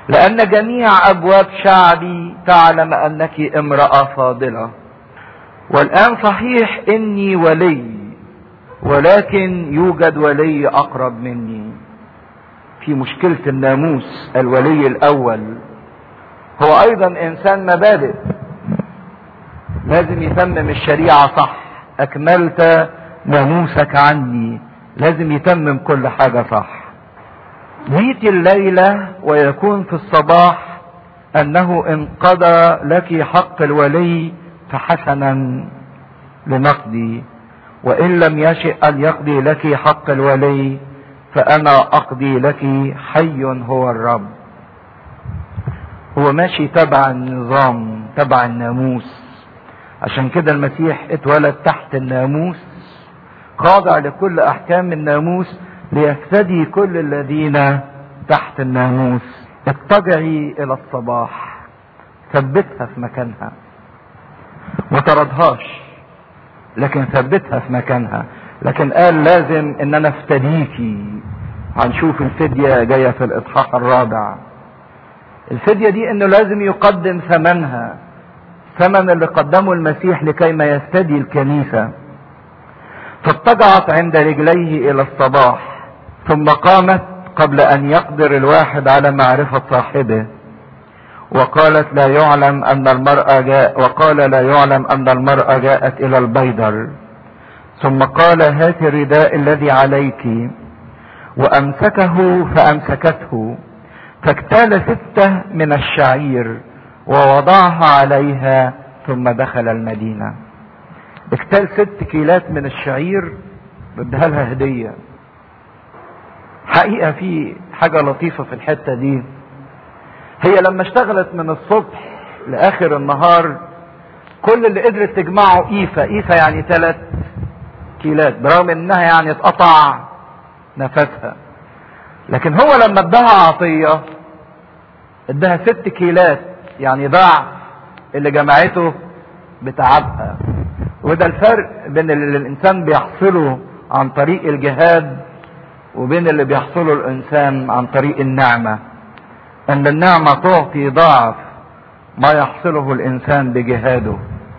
لأن جميع أبواب شعبي تعلم أنك امرأة فاضلة والآن صحيح إني ولي ولكن يوجد ولي أقرب مني في مشكلة الناموس الولي الأول هو أيضا إنسان مبادئ لازم يتمم الشريعة صح أكملت ناموسك عني لازم يتمم كل حاجة صح جيت الليلة ويكون في الصباح أنه انقضى لك حق الولي فحسنا لنقضي وإن لم يشئ أن يقضي لك حق الولي فأنا أقضي لك حي هو الرب هو ماشي تبع النظام تبع الناموس عشان كده المسيح اتولد تحت الناموس خاضع لكل احكام الناموس ليفتدي كل الذين تحت الناموس اضطجعي الى الصباح ثبتها في مكانها ما طردهاش لكن ثبتها في مكانها لكن قال لازم ان انا افتديكي هنشوف الفدية جاية في الاصحاح الرابع الفدية دي انه لازم يقدم ثمنها ثمن اللي قدمه المسيح لكي ما يفتدي الكنيسة فاضطجعت عند رجليه الى الصباح ثم قامت قبل ان يقدر الواحد على معرفة صاحبه وقالت لا يعلم ان المرأة جاء وقال لا يعلم ان المرأة جاءت الى البيدر ثم قال هات الرداء الذي عليك وامسكه فامسكته فاكتال ستة من الشعير ووضعها عليها ثم دخل المدينة اكتال ست كيلات من الشعير بدها لها هدية حقيقة في حاجة لطيفة في الحتة دي هي لما اشتغلت من الصبح لآخر النهار كل اللي قدرت تجمعه إيفا إيفا يعني ثلاث كيلات برغم انها يعني اتقطع نفسها لكن هو لما اداها عطية اداها ست كيلات يعني ضعف اللي جمعته بتعبها وده الفرق بين اللي الانسان بيحصله عن طريق الجهاد وبين اللي بيحصله الانسان عن طريق النعمة ان النعمة تعطي ضعف ما يحصله الانسان بجهاده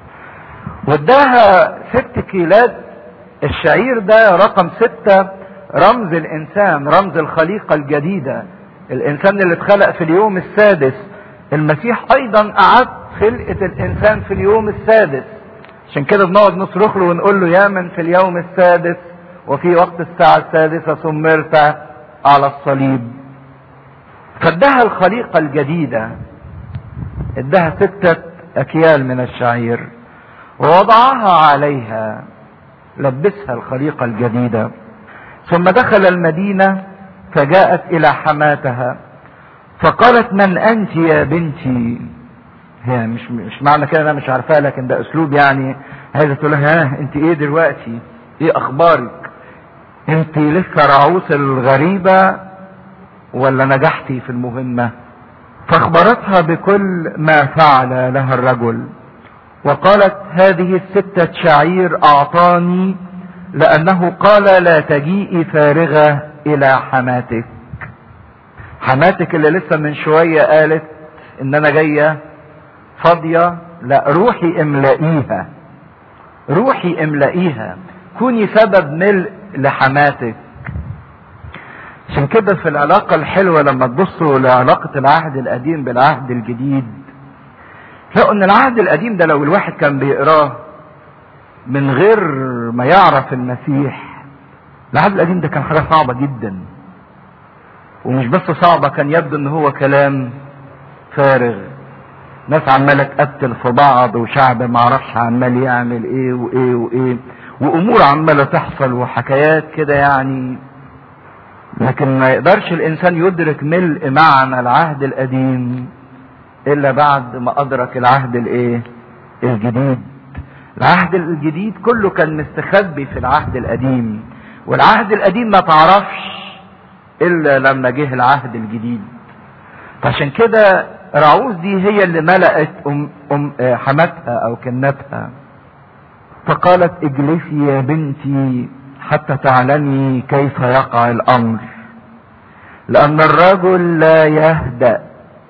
واداها ست كيلات الشعير ده رقم ستة رمز الانسان رمز الخليقة الجديدة الانسان اللي اتخلق في اليوم السادس المسيح ايضا اعد خلقة الانسان في اليوم السادس عشان كده بنقعد نصرخ له ونقول له يا من في اليوم السادس وفي وقت الساعة السادسة ثمرت على الصليب فادها الخليقة الجديدة ادها ستة اكيال من الشعير ووضعها عليها لبسها الخليقة الجديدة ثم دخل المدينة فجاءت الى حماتها فقالت من انت يا بنتي هي مش مش معنى كده انا مش عارفاها لكن ده اسلوب يعني عايزه تقول لها ها انت ايه دلوقتي ايه اخبارك انت لسه رعوس الغريبة ولا نجحتي في المهمة فاخبرتها بكل ما فعل لها الرجل وقالت هذه الستة شعير اعطاني لانه قال لا تجيئي فارغة الى حماتك حماتك اللي لسه من شوية قالت ان انا جاية فاضية لا روحي املئيها روحي املئيها كوني سبب ملء لحماتك عشان كده في العلاقة الحلوة لما تبصوا لعلاقة العهد القديم بالعهد الجديد تلاقوا ان العهد القديم ده لو الواحد كان بيقراه من غير ما يعرف المسيح العهد القديم ده كان حاجة صعبة جدا ومش بس صعبة كان يبدو ان هو كلام فارغ ناس عمالة تقتل في بعض وشعب معرفش عمال يعمل ايه وايه وايه وامور عمالة تحصل وحكايات كده يعني لكن ما يقدرش الانسان يدرك ملء معنى العهد القديم الا بعد ما ادرك العهد الايه الجديد العهد الجديد كله كان مستخبي في العهد القديم والعهد القديم ما تعرفش الا لما جه العهد الجديد فعشان كده رعوز دي هي اللي ملأت أم أم حماتها او كنتها فقالت اجلسي يا بنتي حتى تعلمي كيف يقع الامر لان الرجل لا يهدأ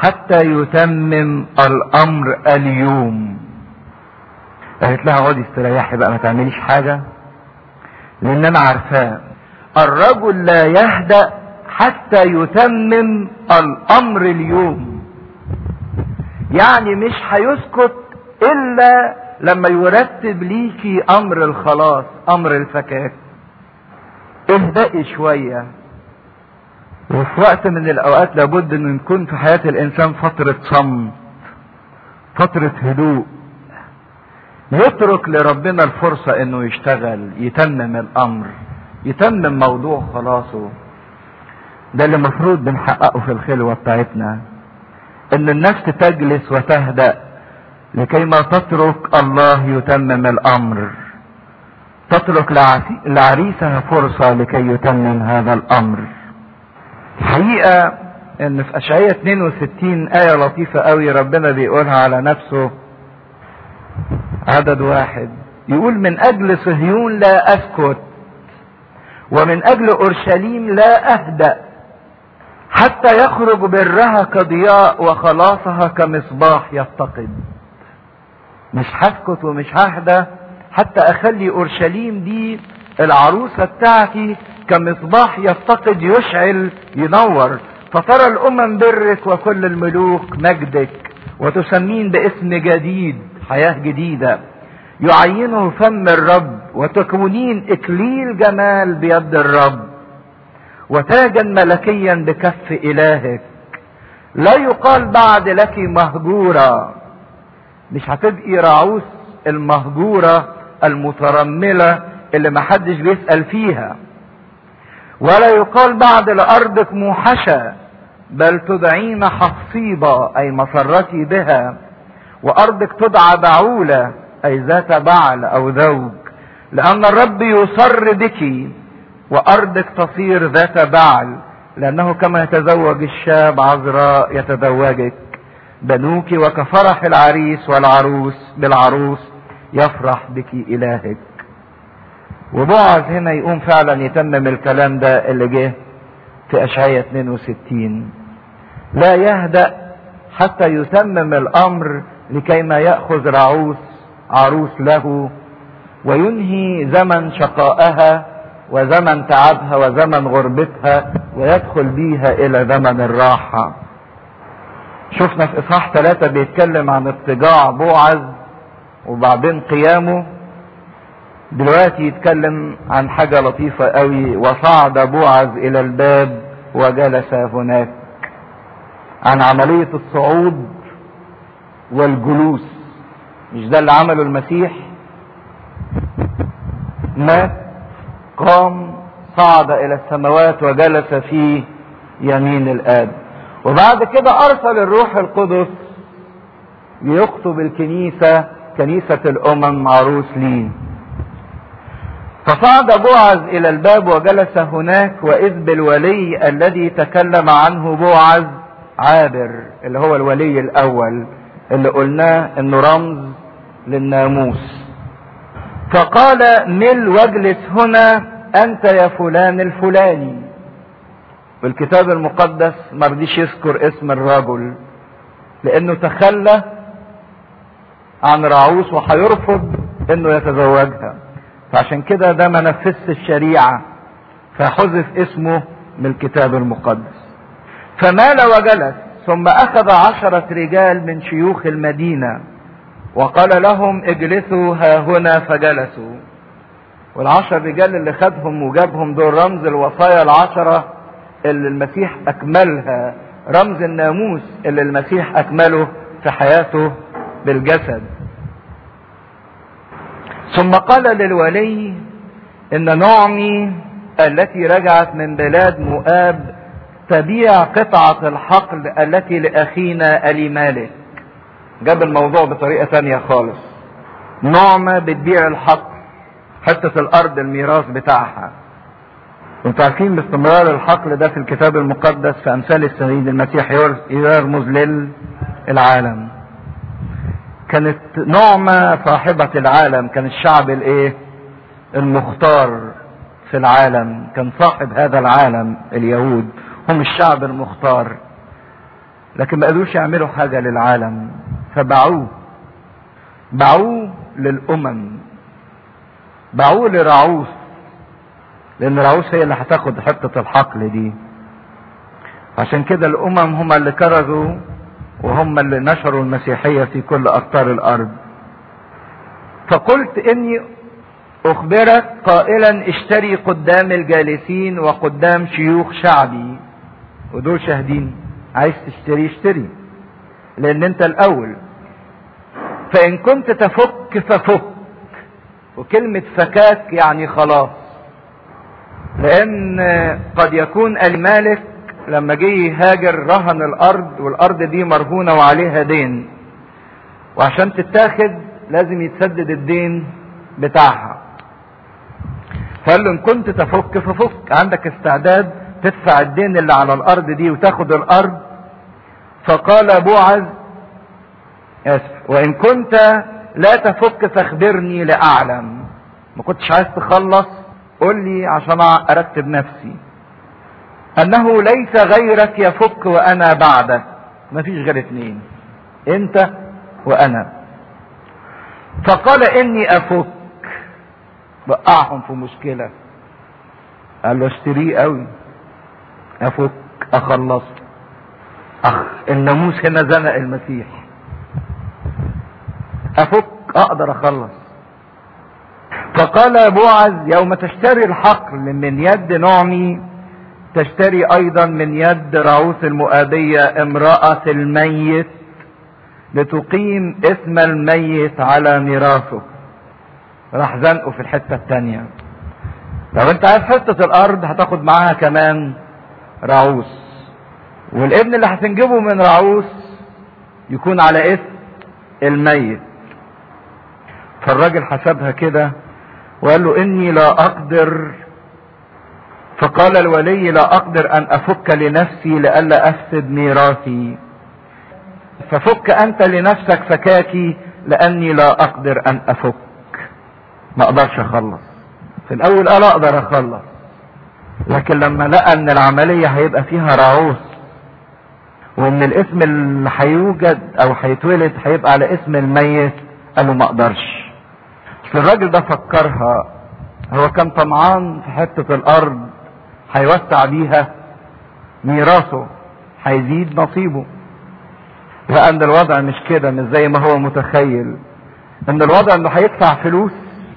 حتى يتمم الامر اليوم قالت لها اقعدي استريحي بقى ما تعمليش حاجة لان انا عارفاه الرجل لا يهدأ حتى يتمم الامر اليوم يعني مش هيسكت الا لما يرتب ليكي امر الخلاص امر الفكاك اهدئي شوية وفي وقت من الاوقات لابد ان يكون في حياة الانسان فترة صمت فترة هدوء يترك لربنا الفرصة انه يشتغل يتمم الامر يتمم موضوع خلاصه ده اللي المفروض بنحققه في الخلوة بتاعتنا ان النفس تجلس وتهدأ لكي ما تترك الله يتمم الامر تترك لعريسها فرصة لكي يتمم هذا الامر الحقيقة ان في اشعية 62 آية لطيفة قوي ربنا بيقولها على نفسه عدد واحد يقول من اجل صهيون لا اسكت ومن اجل اورشليم لا اهدأ حتى يخرج برها كضياء وخلاصها كمصباح يفتقد مش هسكت ومش ههدى حتى اخلي اورشليم دي العروسة بتاعتي كمصباح يفتقد يشعل ينور فترى الامم برك وكل الملوك مجدك وتسمين باسم جديد حياة جديدة يعينه فم الرب وتكونين اكليل جمال بيد الرب وتاجا ملكيا بكف الهك لا يقال بعد لك مهجورة مش هتبقي رعوس المهجورة المترملة اللي محدش بيسأل فيها ولا يقال بعد لأرضك موحشة بل تدعين حصيبة أي مسرتي بها وأرضك تدعى بعولة أي ذات بعل أو ذوج لأن الرب يصر بك وأرضك تصير ذات بعل لأنه كما يتزوج الشاب عذراء يتزوجك بنوك وكفرح العريس والعروس بالعروس يفرح بك إلهك وبعض هنا يقوم فعلا يتمم الكلام ده اللي جه في أشعية 62 لا يهدأ حتى يتمم الأمر لكي ما يأخذ رعوس عروس له وينهي زمن شقائها وزمن تعبها وزمن غربتها ويدخل بيها إلى زمن الراحة شفنا في إصحاح ثلاثة بيتكلم عن اضطجاع بوعز وبعدين قيامه دلوقتي يتكلم عن حاجة لطيفة قوي وصعد بوعز إلى الباب وجلس هناك عن عملية الصعود والجلوس مش ده اللي عمله المسيح مات قام صعد الى السماوات وجلس في يمين الاب وبعد كده ارسل الروح القدس ليخطب الكنيسة كنيسة الامم عروس ليه فصعد بوعز الى الباب وجلس هناك واذ بالولي الذي تكلم عنه بوعز عابر اللي هو الولي الاول اللي قلناه انه رمز للناموس فقال مل واجلس هنا انت يا فلان الفلاني والكتاب المقدس ما رضيش يذكر اسم الرجل لانه تخلى عن رعوس وهيرفض انه يتزوجها فعشان كده ده ما نفذش الشريعة فحذف اسمه من الكتاب المقدس فمال وجلس ثم اخذ عشرة رجال من شيوخ المدينة وقال لهم اجلسوا ها هنا فجلسوا والعشر رجال اللي خدهم وجابهم دول رمز الوصايا العشرة اللي المسيح اكملها رمز الناموس اللي المسيح اكمله في حياته بالجسد ثم قال للولي ان نعمي التي رجعت من بلاد مؤاب تبيع قطعة الحقل التي لأخينا أليمالك جاب الموضوع بطريقة تانية خالص نعمة بتبيع الحقل حتة الأرض الميراث بتاعها انتوا عارفين باستمرار الحقل ده في الكتاب المقدس في أمثال السيد المسيح يرمز للعالم كانت نعمة صاحبة العالم كان الشعب الايه المختار في العالم كان صاحب هذا العالم اليهود هم الشعب المختار لكن ما قدروش يعملوا حاجة للعالم فباعوه باعوه للأمم باعوه لرعوس لأن رعوس هي اللي هتاخد حتة الحقل دي عشان كده الأمم هم اللي كرزوا وهم اللي نشروا المسيحية في كل أقطار الأرض فقلت إني أخبرك قائلا اشتري قدام الجالسين وقدام شيوخ شعبي ودول شاهدين عايز تشتري اشتري لأن أنت الأول فإن كنت تفك ففك وكلمة فكاك يعني خلاص لأن قد يكون المالك لما جه يهاجر رهن الأرض والأرض دي مرهونة وعليها دين وعشان تتاخد لازم يتسدد الدين بتاعها فقال له ان كنت تفك ففك عندك استعداد تدفع الدين اللي على الارض دي وتاخد الارض فقال بوعز اسف وان كنت لا تفك فاخبرني لاعلم ما كنتش عايز تخلص قول لي عشان ارتب نفسي انه ليس غيرك يفك وانا بعدك ما فيش غير اتنين انت وانا فقال اني افك وقعهم في مشكلة قال له اشتريه قوي افك اخلص اخ الناموس هنا زنق المسيح افك اقدر اخلص فقال بوعز يوم تشتري الحقل من يد نعمي تشتري ايضا من يد رعوس المؤابية امرأة الميت لتقيم اسم الميت على ميراثه راح زنقه في الحتة التانية لو انت عايز حتة الارض هتاخد معاها كمان رعوس والابن اللي هتنجبه من رعوس يكون على اسم الميت فالراجل حسبها كده وقال له اني لا اقدر فقال الولي لا اقدر ان افك لنفسي لئلا افسد ميراثي ففك انت لنفسك فكاكي لاني لا اقدر ان افك ما اقدرش اخلص في الاول قال اقدر اخلص لكن لما لقى ان العملية هيبقى فيها رعوس وان الاسم اللي هيوجد او هيتولد هيبقى على اسم الميت قال له ما اقدرش بس الراجل ده فكرها هو كان طمعان في حتة الارض هيوسع بيها ميراثه هيزيد نصيبه لقى ان الوضع مش كده مش زي ما هو متخيل ان الوضع انه هيدفع فلوس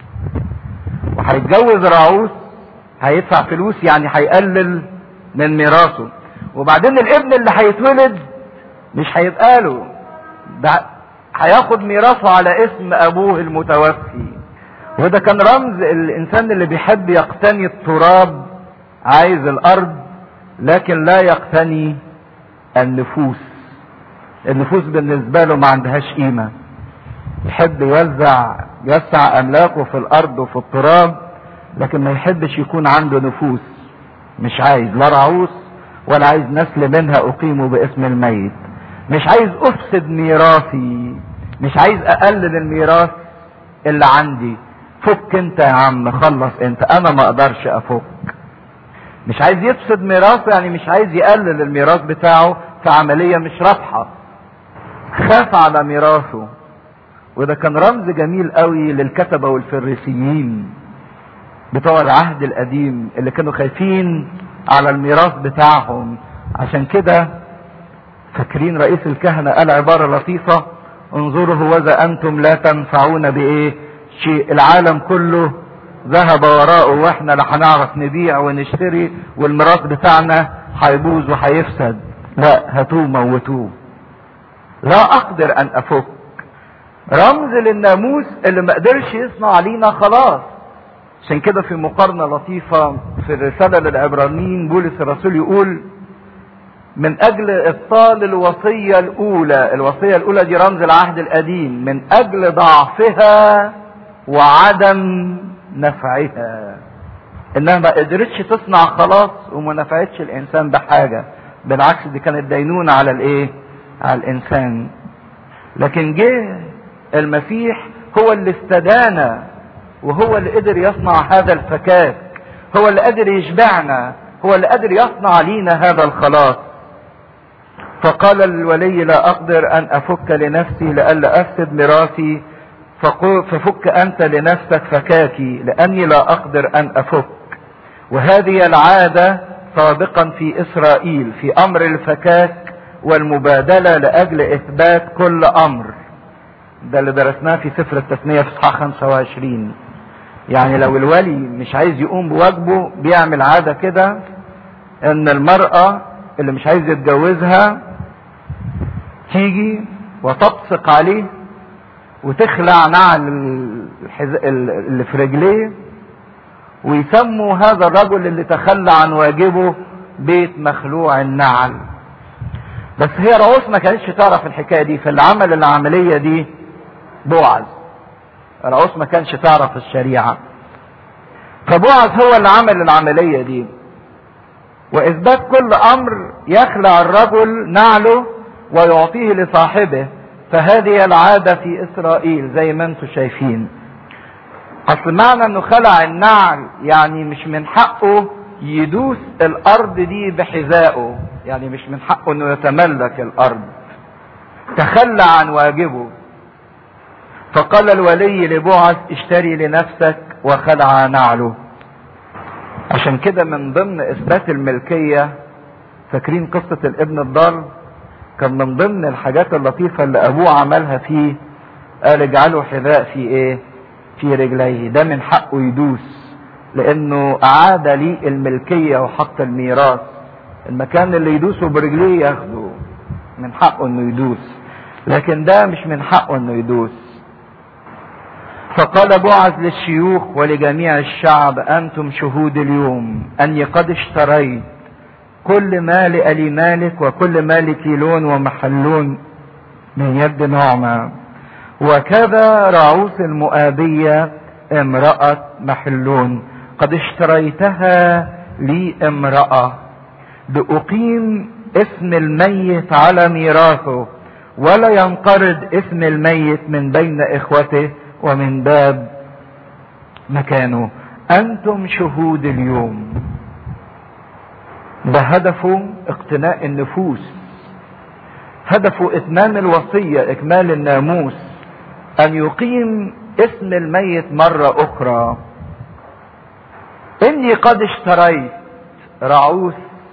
وهيتجوز رعوس هيدفع فلوس يعني هيقلل من ميراثه وبعدين الابن اللي هيتولد مش هيبقى له ده هياخد ميراثه على اسم ابوه المتوفي وده كان رمز الانسان اللي بيحب يقتني التراب عايز الارض لكن لا يقتني النفوس النفوس بالنسبه له ما عندهاش قيمه يحب يوزع يوسع املاكه في الارض وفي التراب لكن ما يحبش يكون عنده نفوس مش عايز لا رعوس ولا عايز نسل منها اقيمه باسم الميت مش عايز افسد ميراثي مش عايز اقلل الميراث اللي عندي فك انت يا عم خلص انت انا ما اقدرش افك مش عايز يفسد ميراثه يعني مش عايز يقلل الميراث بتاعه في عملية مش رابحة خاف على ميراثه وده كان رمز جميل قوي للكتبة والفريسيين بتوع العهد القديم اللي كانوا خايفين على الميراث بتاعهم عشان كده فاكرين رئيس الكهنة قال عبارة لطيفة انظروا وذا انتم لا تنفعون بايه شيء العالم كله ذهب وراءه واحنا لا هنعرف نبيع ونشتري والميراث بتاعنا هيبوظ وهيفسد لا هاتوه موتوه لا اقدر ان افك رمز للناموس اللي ما قدرش يصنع علينا خلاص عشان كده في مقارنة لطيفة في الرسالة للعبرانيين بولس الرسول يقول من اجل ابطال الوصية الاولى الوصية الاولى دي رمز العهد القديم من اجل ضعفها وعدم نفعها انها ما قدرتش تصنع خلاص وما نفعتش الانسان بحاجة بالعكس دي كانت دينونة على الايه على الانسان لكن جه المسيح هو اللي استدانا وهو اللي قدر يصنع هذا الفكاك هو اللي قدر يشبعنا هو اللي قدر يصنع لينا هذا الخلاص فقال الولي لا اقدر ان افك لنفسي لئلا افسد ميراثي ففك انت لنفسك فكاكي لاني لا اقدر ان افك وهذه العادة سابقا في اسرائيل في امر الفكاك والمبادلة لاجل اثبات كل امر ده اللي درسناه في سفر التثنية في اصحاح 25 يعني لو الولي مش عايز يقوم بواجبه بيعمل عادة كده ان المرأة اللي مش عايز يتجوزها تيجي وتبصق عليه وتخلع نعل اللي في رجليه ويسموا هذا الرجل اللي تخلى عن واجبه بيت مخلوع النعل بس هي رؤوس ما كانتش تعرف الحكايه دي فاللي عمل العمليه دي بوعز رؤوس ما كانش تعرف الشريعه فبوعز هو اللي عمل العمليه دي واثبات كل امر يخلع الرجل نعله ويعطيه لصاحبه فهذه العاده في اسرائيل زي ما انتم شايفين اصل معنى انه خلع النعل يعني مش من حقه يدوس الارض دي بحذائه يعني مش من حقه انه يتملك الارض تخلى عن واجبه فقال الولي لبعث اشتري لنفسك وخلع نعله عشان كده من ضمن اثبات الملكية فاكرين قصة الابن الضال كان من ضمن الحاجات اللطيفة اللي ابوه عملها فيه قال اجعله حذاء في ايه في رجليه ده من حقه يدوس لانه اعاد لي الملكية وحق الميراث المكان اللي يدوسه برجليه ياخده من حقه انه يدوس لكن ده مش من حقه انه يدوس فقال بعث للشيوخ ولجميع الشعب انتم شهود اليوم اني قد اشتريت كل مال الي مالك وكل مال كيلون ومحلون من يد نعمه وكذا رعوس المؤابية امرأة محلون قد اشتريتها لي امرأة لأقيم اسم الميت على ميراثه ولا ينقرض اسم الميت من بين اخوته ومن باب مكانه انتم شهود اليوم ده هدفه اقتناء النفوس هدفه اتمام الوصية اكمال الناموس ان يقيم اسم الميت مرة اخرى اني قد اشتريت رعوس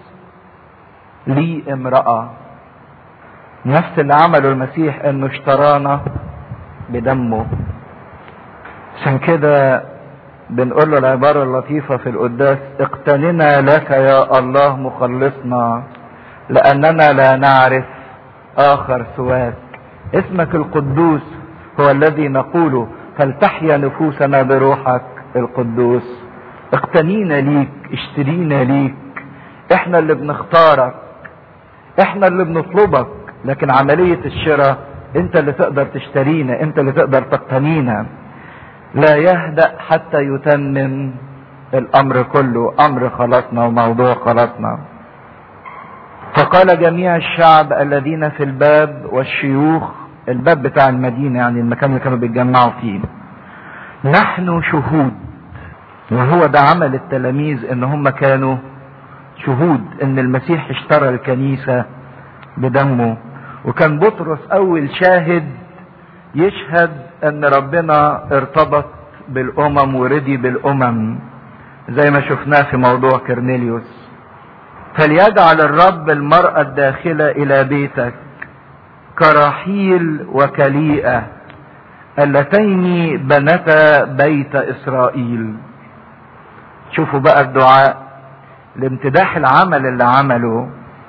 لي امرأة نفس اللي عمله المسيح انه اشترانا بدمه عشان كده بنقول له العبارة اللطيفة في القداس اقتننا لك يا الله مخلصنا لأننا لا نعرف آخر سواك اسمك القدوس هو الذي نقوله فلتحيا نفوسنا بروحك القدوس اقتنينا ليك اشترينا ليك احنا اللي بنختارك احنا اللي بنطلبك لكن عملية الشراء انت اللي تقدر تشترينا انت اللي تقدر تقتنينا لا يهدأ حتى يتمم الامر كله امر خلاصنا وموضوع خلاصنا فقال جميع الشعب الذين في الباب والشيوخ الباب بتاع المدينة يعني المكان اللي كانوا بيتجمعوا فيه نحن شهود وهو ده عمل التلاميذ ان هم كانوا شهود ان المسيح اشترى الكنيسة بدمه وكان بطرس اول شاهد يشهد ان ربنا ارتبط بالامم ورضي بالامم زي ما شفناه في موضوع كرنيليوس فليجعل الرب المرأة الداخلة الى بيتك كراحيل وكليئة اللتين بنتا بيت اسرائيل شوفوا بقى الدعاء لامتداح العمل اللي عمله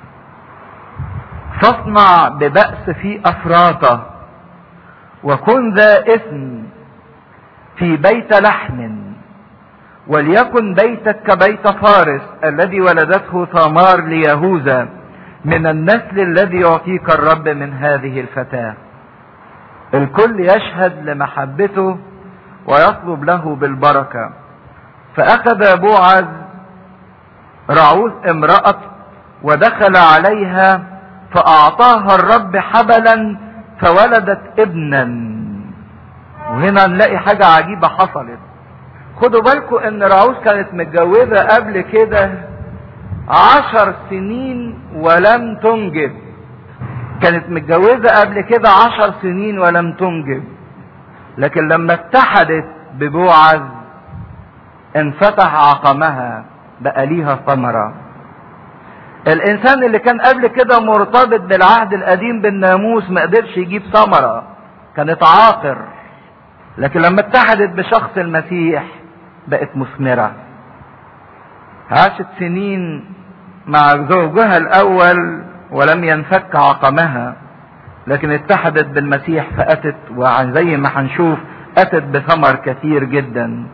فاصنع ببأس في أفراطه وكن ذا إثم في بيت لحم وليكن بيتك كبيت فارس الذي ولدته ثمار ليهوذا من النسل الذي يعطيك الرب من هذه الفتاة الكل يشهد لمحبته ويطلب له بالبركة فأخذ بوعز رعوز امرأة ودخل عليها فأعطاها الرب حبلا فولدت ابنا وهنا نلاقي حاجة عجيبة حصلت خدوا بالكم ان رعوز كانت متجوزة قبل كده عشر سنين ولم تنجب كانت متجوزة قبل كده عشر سنين ولم تنجب لكن لما اتحدت ببوعز انفتح عقمها بقى ليها ثمرة الانسان اللي كان قبل كده مرتبط بالعهد القديم بالناموس ما قدرش يجيب ثمرة كانت عاقر لكن لما اتحدت بشخص المسيح بقت مثمرة عاشت سنين مع زوجها الاول ولم ينفك عقمها لكن اتحدت بالمسيح فاتت وزي ما هنشوف اتت بثمر كثير جدا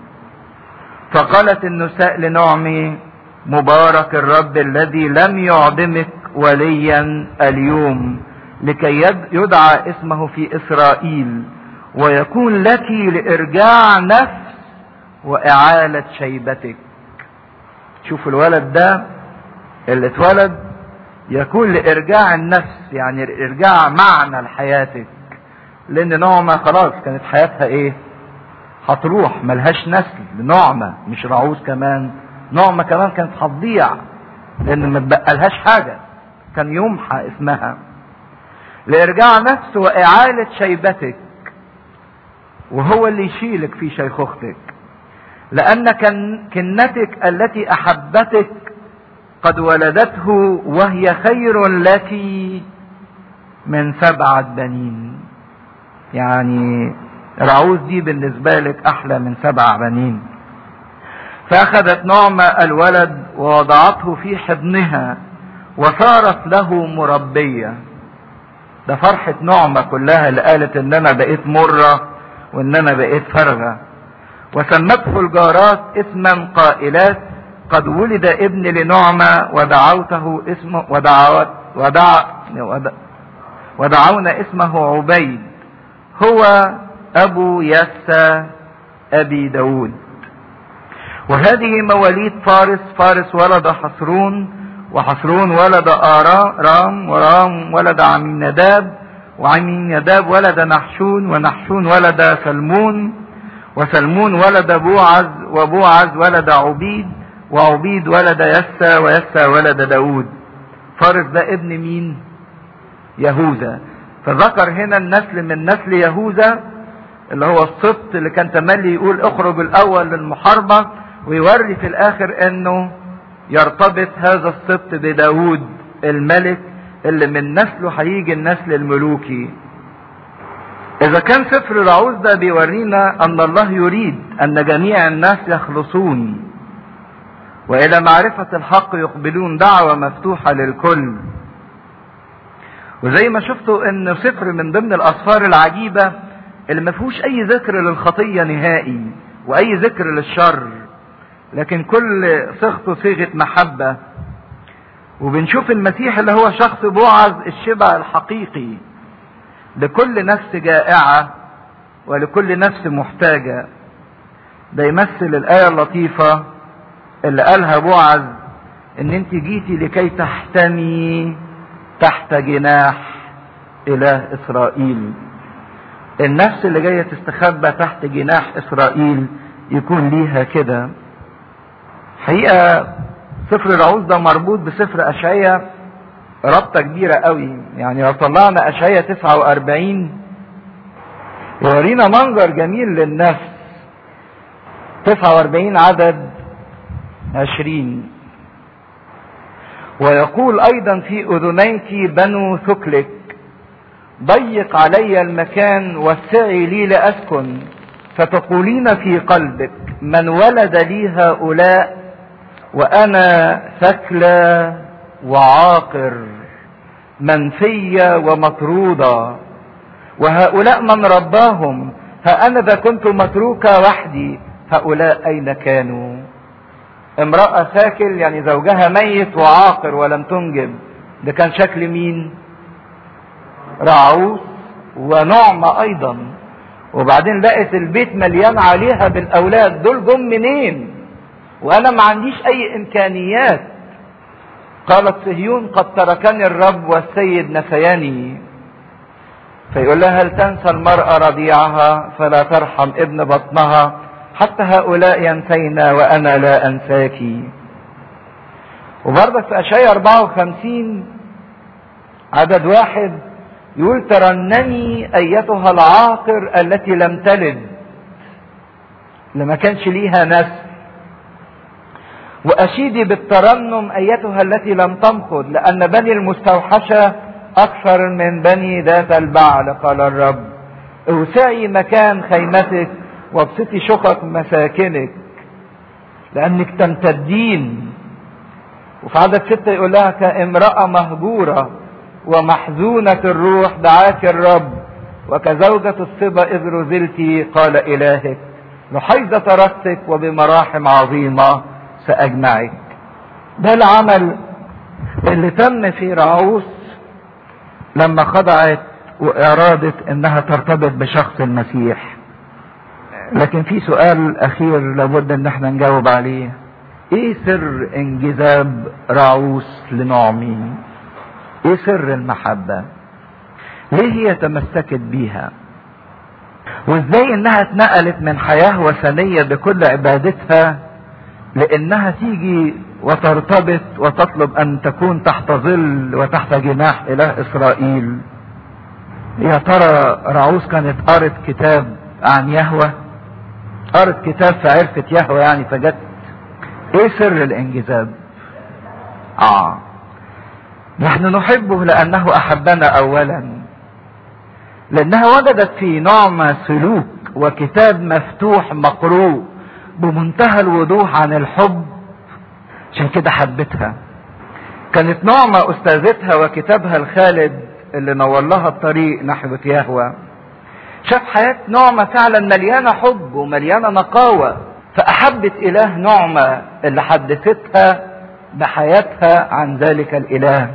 فقالت النساء لنعمي مبارك الرب الذي لم يعدمك وليا اليوم لكي يدعى اسمه في اسرائيل ويكون لك لارجاع نفس واعاله شيبتك شوف الولد ده اللي اتولد يكون لارجاع النفس يعني ارجاع معنى لحياتك لان نعمة خلاص كانت حياتها ايه هتروح ملهاش نسل نعمة مش رعوز كمان نعمة كمان كانت هتضيع لان ما تبقالهاش حاجة كان يمحى اسمها لارجاع نفس واعالة شيبتك وهو اللي يشيلك في شيخوختك لان كنتك التي احبتك قد ولدته وهي خير لك من سبعة بنين يعني رعوز دي بالنسبة لك أحلى من سبع بنين فأخذت نعمة الولد ووضعته في حضنها وصارت له مربية ده فرحة نعمة كلها اللي قالت ان انا بقيت مرة وان انا بقيت فارغة وسمته الجارات اسما قائلات قد ولد ابن لنعمة ودعوته اسمه ودعوت ودع ودعونا اسمه عبيد هو ابو يسى ابي داود وهذه مواليد فارس فارس ولد حصرون وحصرون ولد آرام ورام ولد عمينداب وعمينداب ولد نحشون ونحشون ولد سلمون وسلمون ولد بوعز وبوعز ولد عبيد وعبيد ولد يسى ويسى ولد داود فارس ده ابن مين يهوذا فذكر هنا النسل من نسل يهوذا اللي هو السبط اللي كان تملي يقول اخرج الاول للمحاربة ويوري في الاخر انه يرتبط هذا السبط بداود الملك اللي من نسله هيجي النسل الملوكي اذا كان سفر العوز ده بيورينا ان الله يريد ان جميع الناس يخلصون والى معرفة الحق يقبلون دعوة مفتوحة للكل وزي ما شفتوا ان سفر من ضمن الاسفار العجيبة اللي ما فيهوش اي ذكر للخطية نهائي واي ذكر للشر لكن كل صيغته صيغة محبة وبنشوف المسيح اللي هو شخص بوعز الشبع الحقيقي لكل نفس جائعة ولكل نفس محتاجة ده يمثل الآية اللطيفة اللي قالها بوعز ان انت جيتي لكي تحتمي تحت جناح اله اسرائيل النفس اللي جاية تستخبى تحت جناح اسرائيل يكون ليها كده حقيقة سفر العوز ده مربوط بسفر اشعية ربطة كبيرة قوي يعني لو طلعنا اشعية 49 يورينا منظر جميل للنفس 49 عدد 20 ويقول ايضا في اذنيك بنو ثكلك ضيق علي المكان وسعي لي لاسكن فتقولين في قلبك من ولد لي هؤلاء وانا ثكلى وعاقر منفية ومطرودة وهؤلاء من رباهم ها انا ذا كنت متروكة وحدي هؤلاء اين كانوا امرأة ثاكل يعني زوجها ميت وعاقر ولم تنجب ده كان شكل مين رعوس ونعمة ايضا وبعدين لقت البيت مليان عليها بالاولاد دول جم منين وانا ما عنديش اي امكانيات قالت صهيون قد تركني الرب والسيد نسياني فيقول لها هل تنسى المرأة رضيعها فلا ترحم ابن بطنها حتى هؤلاء ينسينا وانا لا انساك وبرضك في اشعياء 54 عدد واحد يقول ترنمي ايتها العاقر التي لم تلد لما كانش ليها نسل واشيدي بالترنم ايتها التي لم تنقض لان بني المستوحشه اكثر من بني ذات البعل قال الرب اوسعي مكان خيمتك وابسطي شقق مساكنك لانك تمتدين وفي عدد ستة يقول لها كامرأة مهجورة ومحزونة الروح دعاك الرب وكزوجة الصبا إذ رزلت قال إلهك لحيظة رأسك وبمراحم عظيمة سأجمعك ده العمل اللي تم في رعوس لما خضعت وإرادت إنها ترتبط بشخص المسيح لكن في سؤال أخير لابد إن احنا نجاوب عليه إيه سر انجذاب رعوس لنعمي؟ إيه سر المحبة؟ ليه هي تمسكت بيها؟ وإزاي إنها اتنقلت من حياة وثنية بكل عبادتها لانها تيجي وترتبط وتطلب ان تكون تحت ظل وتحت جناح اله اسرائيل يا ترى رعوز كانت قرت كتاب عن يهوه قرت كتاب فعرفت يهوه يعني فجت ايه سر الانجذاب اه نحن نحبه لانه احبنا اولا لانها وجدت في نعمه سلوك وكتاب مفتوح مقروء بمنتهى الوضوح عن الحب عشان كده حبتها كانت نعمة أستاذتها وكتابها الخالد اللي نور لها الطريق نحو يهوى شاف حياة نعمة فعلا مليانة حب ومليانة نقاوة فأحبت إله نعمة اللي حدثتها بحياتها عن ذلك الإله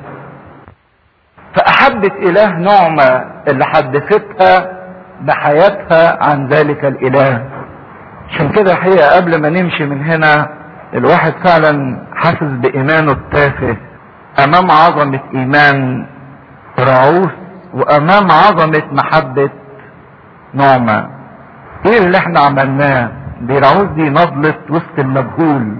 فأحبت إله نعمة اللي حدثتها بحياتها عن ذلك الإله عشان كده الحقيقة قبل ما نمشي من هنا الواحد فعلا حاسس بإيمانه التافه أمام عظمة إيمان رعوف وأمام عظمة محبة نعمة إيه اللي إحنا عملناه؟ دي رعوف دي نضلت وسط المجهول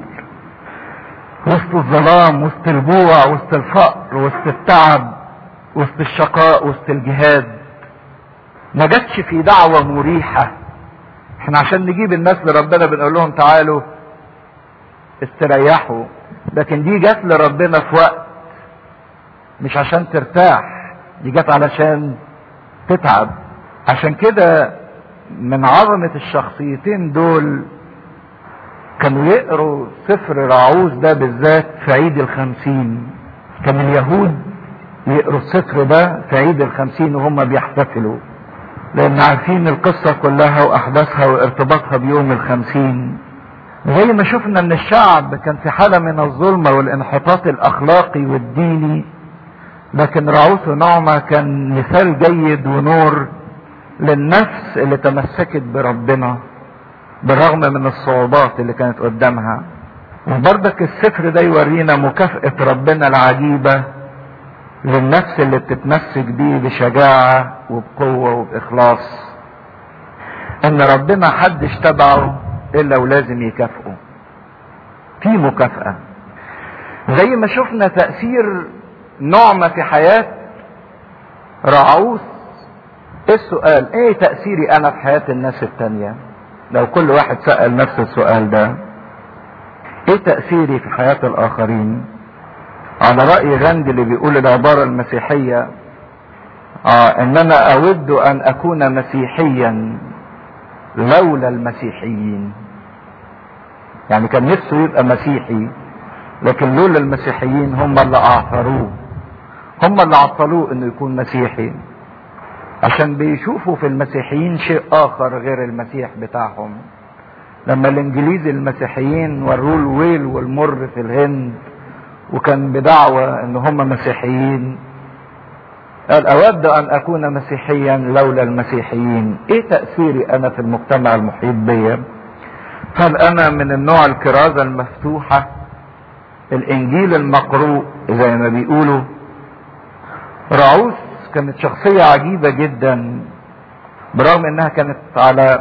وسط الظلام وسط الجوع وسط الفقر وسط التعب وسط الشقاء وسط الجهاد ما جاتش في دعوة مريحة احنا عشان نجيب الناس لربنا بنقول لهم تعالوا استريحوا لكن دي جت لربنا في وقت مش عشان ترتاح دي جت علشان تتعب عشان كده من عظمة الشخصيتين دول كانوا يقروا سفر رعوز ده بالذات في عيد الخمسين كان اليهود يقروا السفر ده في عيد الخمسين وهم بيحتفلوا لان عارفين القصة كلها واحداثها وارتباطها بيوم الخمسين زي ما شفنا ان الشعب كان في حالة من الظلمة والانحطاط الاخلاقي والديني لكن رعوس ونعمة كان مثال جيد ونور للنفس اللي تمسكت بربنا بالرغم من الصعوبات اللي كانت قدامها وبرضك السفر ده يورينا مكافأة ربنا العجيبة للنفس اللي بتتمسك بيه بشجاعة وبقوة وبإخلاص إن ربنا حدش تبعه إلا ولازم يكافئه في مكافأة زي ما شفنا تأثير نعمة في حياة رعوس ايه السؤال ايه تأثيري انا في حياة الناس التانية لو كل واحد سأل نفس السؤال ده ايه تأثيري في حياة الاخرين على رأي غاندي اللي بيقول العبارة المسيحية آه ان انا اود ان اكون مسيحيا لولا المسيحيين يعني كان نفسه يبقى مسيحي لكن لولا المسيحيين هم اللي اعثروه هم اللي عطلوه انه يكون مسيحي عشان بيشوفوا في المسيحيين شيء اخر غير المسيح بتاعهم لما الانجليز المسيحيين وروه الويل والمر في الهند وكان بدعوة ان هم مسيحيين قال اود ان اكون مسيحيا لولا المسيحيين ايه تأثيري انا في المجتمع المحيط بيا هل انا من النوع الكرازة المفتوحة الانجيل المقروء زي ما بيقولوا رعوس كانت شخصية عجيبة جدا برغم انها كانت على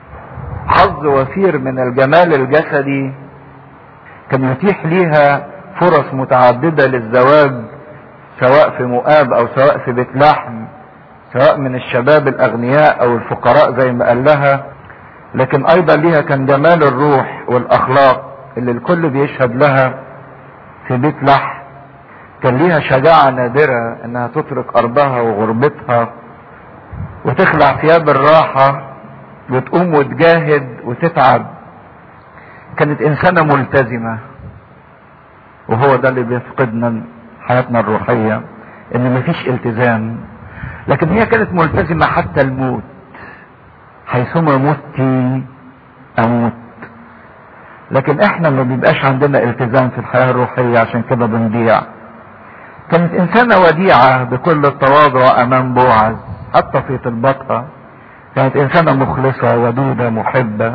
حظ وفير من الجمال الجسدي كان يتيح ليها فرص متعددة للزواج سواء في مؤاب او سواء في بيت لحم سواء من الشباب الاغنياء او الفقراء زي ما قال لها لكن ايضا ليها كان جمال الروح والاخلاق اللي الكل بيشهد لها في بيت لحم كان ليها شجاعة نادرة انها تترك ارضها وغربتها وتخلع ثياب الراحة وتقوم وتجاهد وتتعب كانت انسانة ملتزمة وهو ده اللي بيفقدنا حياتنا الروحية ان مفيش التزام لكن هي كانت ملتزمة حتى الموت حيثما مت اموت لكن احنا ما بيبقاش عندنا التزام في الحياة الروحية عشان كده بنضيع كانت انسانة وديعة بكل التواضع امام بوعز حتى في طلباتها كانت انسانة مخلصة ودودة محبة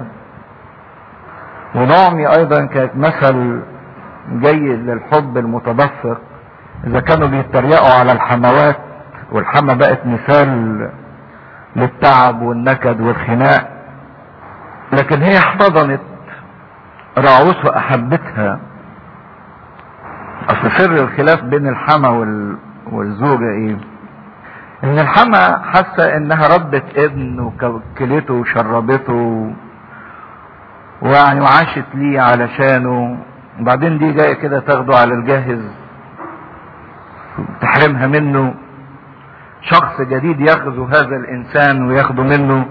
ونعمي ايضا كانت مثل جيد للحب المتدفق اذا كانوا بيتريقوا على الحموات والحما بقت مثال للتعب والنكد والخناق لكن هي احتضنت راعوس واحبتها اصل سر الخلاف بين الحما وال... والزوجة ايه ان الحما حاسة انها ربت ابن وكلته وشربته ويعني وعاشت ليه علشانه وبعدين دي جاية كده تاخده على الجاهز تحرمها منه شخص جديد يغزو هذا الانسان وياخده منه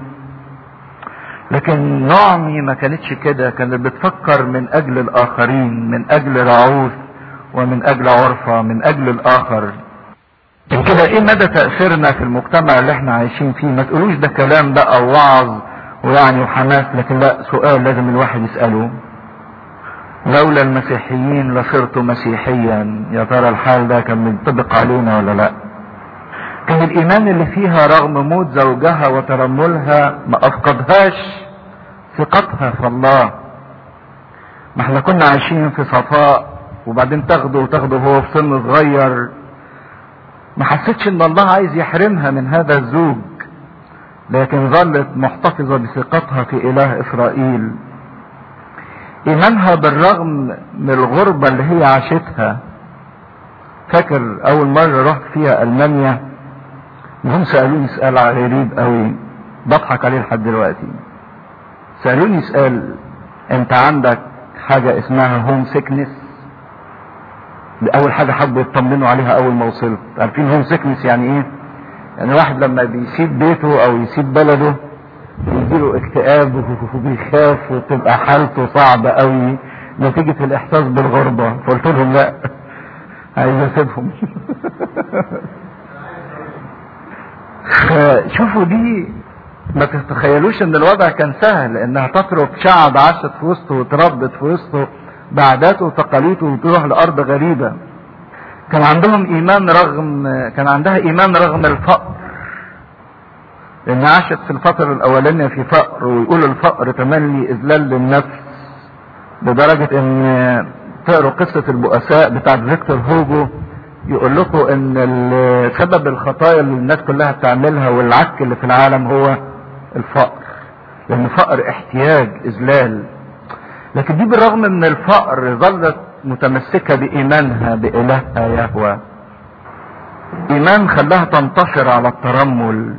لكن نعمي ما كانتش كده كانت بتفكر من اجل الاخرين من اجل رعوث ومن اجل عرفة من اجل الاخر عشان كده ايه مدى تأثيرنا في المجتمع اللي احنا عايشين فيه ما تقولوش ده كلام بقى ووعظ ويعني وحماس لكن لا سؤال لازم الواحد يسأله لولا المسيحيين لصرت مسيحيا يا ترى الحال ده كان منطبق علينا ولا لا كان الايمان اللي فيها رغم موت زوجها وترملها ما افقدهاش ثقتها في الله ما احنا كنا عايشين في صفاء وبعدين تاخده وتاخده هو في سن صغير ما حسيتش ان الله عايز يحرمها من هذا الزوج لكن ظلت محتفظة بثقتها في اله اسرائيل ايمانها بالرغم من الغربة اللي هي عاشتها فاكر اول مرة رحت فيها المانيا هم سألوني سؤال غريب قوي بضحك عليه لحد دلوقتي سألوني سؤال انت عندك حاجة اسمها هوم سيكنس اول حاجة حبوا يطمنوا عليها اول ما وصلت عارفين هوم سيكنس يعني ايه يعني واحد لما بيسيب بيته او يسيب بلده يجيله اكتئاب وبيخاف وتبقى حالته صعبة قوي نتيجة الاحساس بالغربة فقلت لهم لا عايز اسيبهم شوفوا دي ما تتخيلوش ان الوضع كان سهل انها تترك شعب عاشت في وسطه وتربت في وسطه بعاداته وتقاليده وتروح لارض غريبة كان عندهم ايمان رغم كان عندها ايمان رغم الفقر لان عاشت في الفترة الاولانية في فقر ويقول الفقر تملي اذلال للنفس لدرجة ان تقروا قصة البؤساء بتاعت فيكتور هوجو يقول لكم ان سبب الخطايا اللي الناس كلها بتعملها والعك اللي في العالم هو الفقر لان فقر احتياج اذلال لكن دي بالرغم من الفقر ظلت متمسكة بإيمانها بإلهها يهوى إيمان خلاها تنتصر على الترمل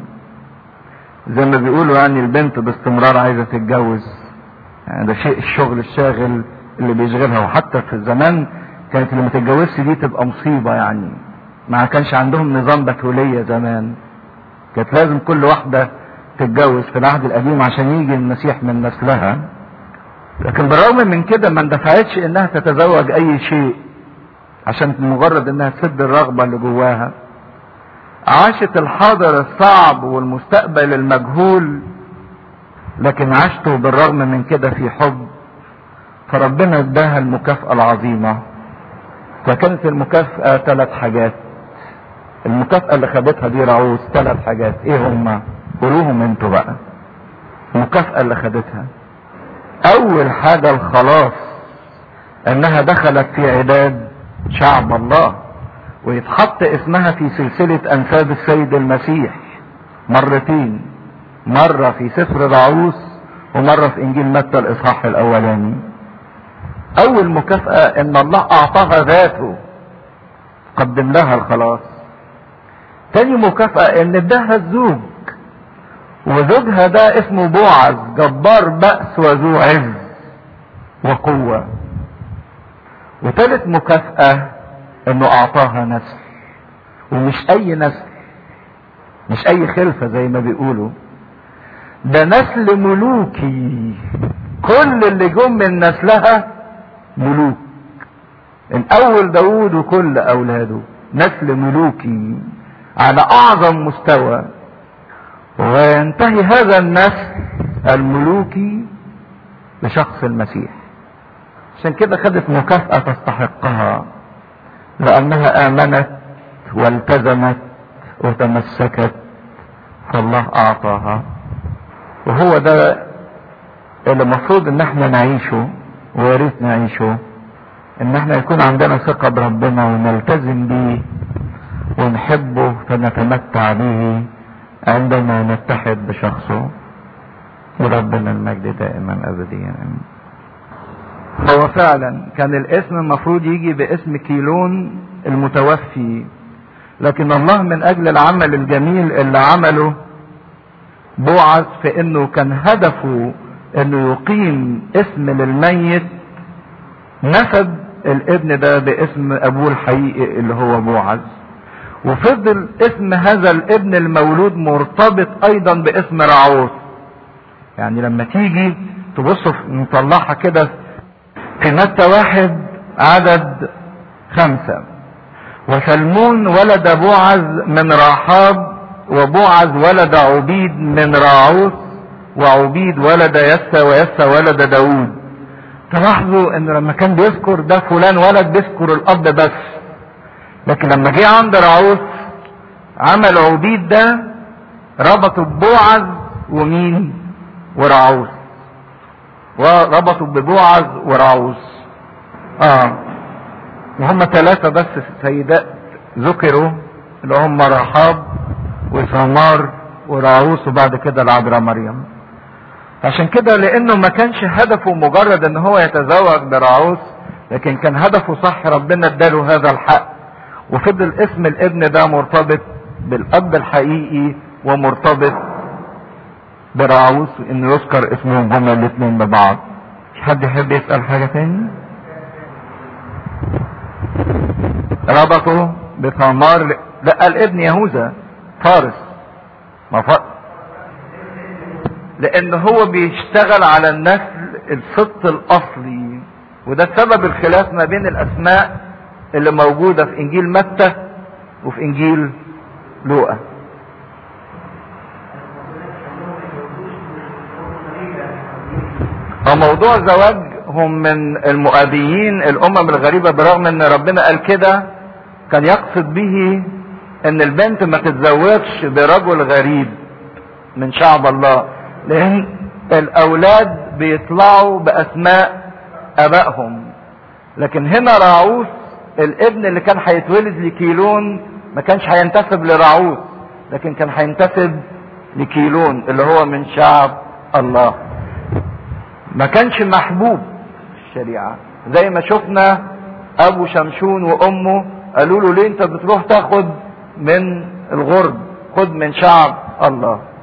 زي ما بيقولوا يعني البنت باستمرار عايزة تتجوز يعني ده شيء الشغل الشاغل اللي بيشغلها وحتى في الزمان كانت اللي ما تتجوزش دي تبقى مصيبة يعني ما كانش عندهم نظام بتولية زمان كانت لازم كل واحدة تتجوز في العهد القديم عشان يجي المسيح من نسلها لكن بالرغم من كده ما اندفعتش انها تتزوج اي شيء عشان مجرد انها تسد الرغبة اللي جواها عاشت الحاضر الصعب والمستقبل المجهول لكن عاشته بالرغم من كده في حب فربنا اداها المكافأة العظيمة فكانت المكافأة ثلاث حاجات المكافأة اللي خدتها دي رعوز ثلاث حاجات ايه هما قولوهم انتوا بقى المكافأة اللي خدتها اول حاجة الخلاص انها دخلت في عداد شعب الله ويتحط اسمها في سلسلة انساب السيد المسيح مرتين مرة في سفر رعوس ومرة في انجيل متى الاصحاح الاولاني اول مكافأة ان الله اعطاها ذاته قدم لها الخلاص تاني مكافأة ان اداها الزوج وزوجها ده اسمه بوعز جبار بأس وذو عز وقوة وتالت مكافأة انه اعطاها نسل ومش اي نسل مش اي خلفة زي ما بيقولوا ده نسل ملوكي كل اللي جم من نسلها ملوك من اول داود وكل اولاده نسل ملوكي على اعظم مستوى وينتهي هذا النسل الملوكي بشخص المسيح عشان كده خدت مكافأة تستحقها لأنها آمنت والتزمت وتمسكت فالله أعطاها وهو ده اللي المفروض ان احنا نعيشه ويا ريت نعيشه ان احنا يكون عندنا ثقة بربنا ونلتزم بيه ونحبه فنتمتع به عندما نتحد بشخصه وربنا المجد دائما ابديا هو فعلا كان الاسم المفروض يجي باسم كيلون المتوفي لكن الله من اجل العمل الجميل اللي عمله بوعز في انه كان هدفه انه يقيم اسم للميت نسب الابن ده باسم ابوه الحقيقي اللي هو بوعز وفضل اسم هذا الابن المولود مرتبط ايضا باسم رعوس يعني لما تيجي تبص نطلعها كده في متى واحد عدد خمسة وسلمون ولد بوعز من راحاب وبوعز ولد عبيد من راعوس وعبيد ولد يسى ويسى ولد داود تلاحظوا ان لما كان بيذكر ده فلان ولد بيذكر الاب بس لكن لما جه عند راعوس عمل عبيد ده ربطوا ببوعز ومين وراعوس وربطوا ببوعز وراعوس اه وهم ثلاثة بس سيدات ذكروا اللي هم رحاب وثمار وراعوس وبعد كده العذراء مريم عشان كده لانه ما كانش هدفه مجرد ان هو يتزوج براعوس لكن كان هدفه صح ربنا اداله هذا الحق وفضل اسم الابن ده مرتبط بالاب الحقيقي ومرتبط براعوس انه يذكر اسمهم هما الاثنين ببعض مش حد يحب يسأل حاجة تاني ربطوا بثمار لا الابن يهوذا فارس ما ف... لان هو بيشتغل على النسل السبط الاصلي وده سبب الخلاف ما بين الاسماء اللي موجودة في انجيل متى وفي انجيل لوقا هو موضوع زواجهم من المؤابيين الامم الغريبة برغم ان ربنا قال كده كان يقصد به ان البنت ما تتزوجش برجل غريب من شعب الله لان الاولاد بيطلعوا باسماء ابائهم لكن هنا راعوس الابن اللي كان هيتولد لكيلون ما كانش هينتسب لراعوس لكن كان هينتسب لكيلون اللي هو من شعب الله ما كانش محبوب في الشريعة زي ما شفنا ابو شمشون وامه قالوا له ليه انت بتروح تاخد من الغرب خد من شعب الله